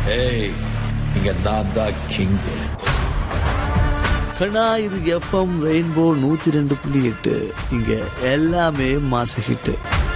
ஏய் இங்க நான் தான் கிங் கண்ணா இது எஃப்எம் ரெயின்போ நூத்தி ரெண்டு புள்ளி எட்டு இங்க எல்லாமே மாச ஹிட்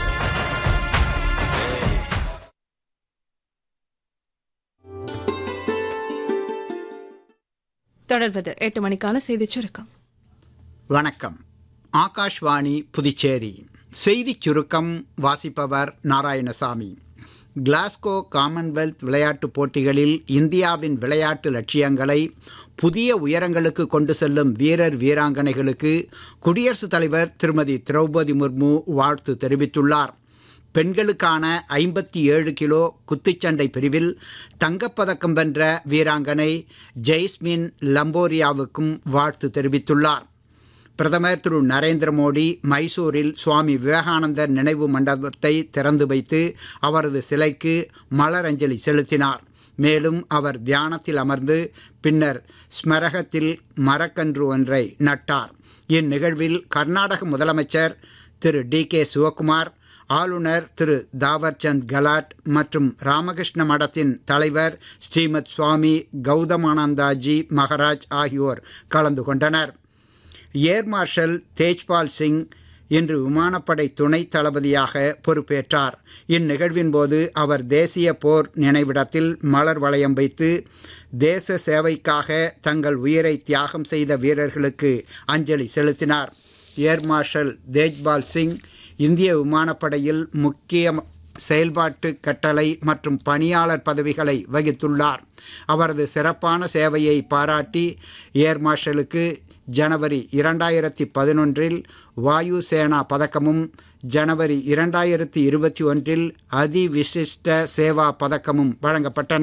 தொடர்வது எட்டு மணிக்கான செய்திச் சுருக்கம் வணக்கம் ஆகாஷ்வாணி புதுச்சேரி செய்திச் சுருக்கம் வாசிப்பவர் நாராயணசாமி கிளாஸ்கோ காமன்வெல்த் விளையாட்டுப் போட்டிகளில் இந்தியாவின் விளையாட்டு லட்சியங்களை புதிய உயரங்களுக்கு கொண்டு செல்லும் வீரர் வீராங்கனைகளுக்கு குடியரசுத் தலைவர் திருமதி திரௌபதி முர்மு வாழ்த்து தெரிவித்துள்ளார் பெண்களுக்கான ஐம்பத்தி ஏழு கிலோ குத்துச்சண்டை பிரிவில் தங்கப்பதக்கம் வென்ற வீராங்கனை ஜெய்ஸ்மின் லம்போரியாவுக்கும் வாழ்த்து தெரிவித்துள்ளார் பிரதமர் திரு நரேந்திர மோடி மைசூரில் சுவாமி விவேகானந்தர் நினைவு மண்டபத்தை திறந்து வைத்து அவரது சிலைக்கு மலரஞ்சலி செலுத்தினார் மேலும் அவர் தியானத்தில் அமர்ந்து பின்னர் ஸ்மரகத்தில் மரக்கன்று ஒன்றை நட்டார் இந்நிகழ்வில் கர்நாடக முதலமைச்சர் திரு டி கே சிவகுமார் ஆளுநர் திரு தாவர்சந்த் கலாட் மற்றும் ராமகிருஷ்ண மடத்தின் தலைவர் ஸ்ரீமத் சுவாமி கௌதமானந்தாஜி மகராஜ் ஆகியோர் கலந்து கொண்டனர் ஏர் மார்ஷல் தேஜ்பால் சிங் இன்று விமானப்படை துணை தளபதியாக பொறுப்பேற்றார் இந்நிகழ்வின் போது அவர் தேசிய போர் நினைவிடத்தில் மலர் வளையம் வைத்து தேச சேவைக்காக தங்கள் உயிரை தியாகம் செய்த வீரர்களுக்கு அஞ்சலி செலுத்தினார் ஏர் மார்ஷல் தேஜ்பால் சிங் இந்திய விமானப்படையில் முக்கிய செயல்பாட்டு கட்டளை மற்றும் பணியாளர் பதவிகளை வகித்துள்ளார் அவரது சிறப்பான சேவையை பாராட்டி ஏர் மார்ஷலுக்கு ஜனவரி இரண்டாயிரத்தி பதினொன்றில் வாயு சேனா பதக்கமும் ஜனவரி இரண்டாயிரத்தி இருபத்தி ஒன்றில் அதி விசிஷ்ட சேவா பதக்கமும் வழங்கப்பட்டன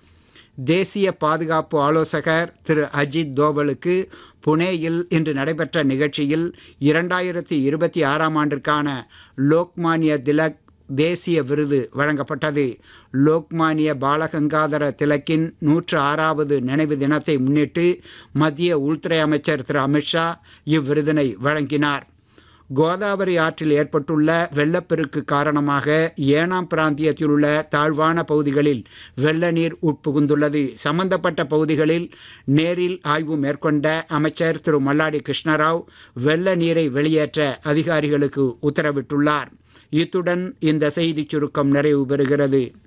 தேசிய பாதுகாப்பு ஆலோசகர் திரு அஜித் தோவலுக்கு புனேயில் இன்று நடைபெற்ற நிகழ்ச்சியில் இரண்டாயிரத்தி இருபத்தி ஆறாம் ஆண்டிற்கான லோக்மானிய திலக் தேசிய விருது வழங்கப்பட்டது லோக்மானிய பாலகங்காதர திலக்கின் நூற்று ஆறாவது நினைவு தினத்தை முன்னிட்டு மத்திய உள்துறை அமைச்சர் திரு அமித்ஷா இவ்விருதினை வழங்கினார் கோதாவரி ஆற்றில் ஏற்பட்டுள்ள வெள்ளப்பெருக்கு காரணமாக ஏனாம் பிராந்தியத்தில் உள்ள தாழ்வான பகுதிகளில் வெள்ள நீர் உட்புகுந்துள்ளது சம்பந்தப்பட்ட பகுதிகளில் நேரில் ஆய்வு மேற்கொண்ட அமைச்சர் திரு மல்லாடி கிருஷ்ணராவ் வெள்ள நீரை வெளியேற்ற அதிகாரிகளுக்கு உத்தரவிட்டுள்ளார் இத்துடன் இந்த செய்திச் சுருக்கம் நிறைவு பெறுகிறது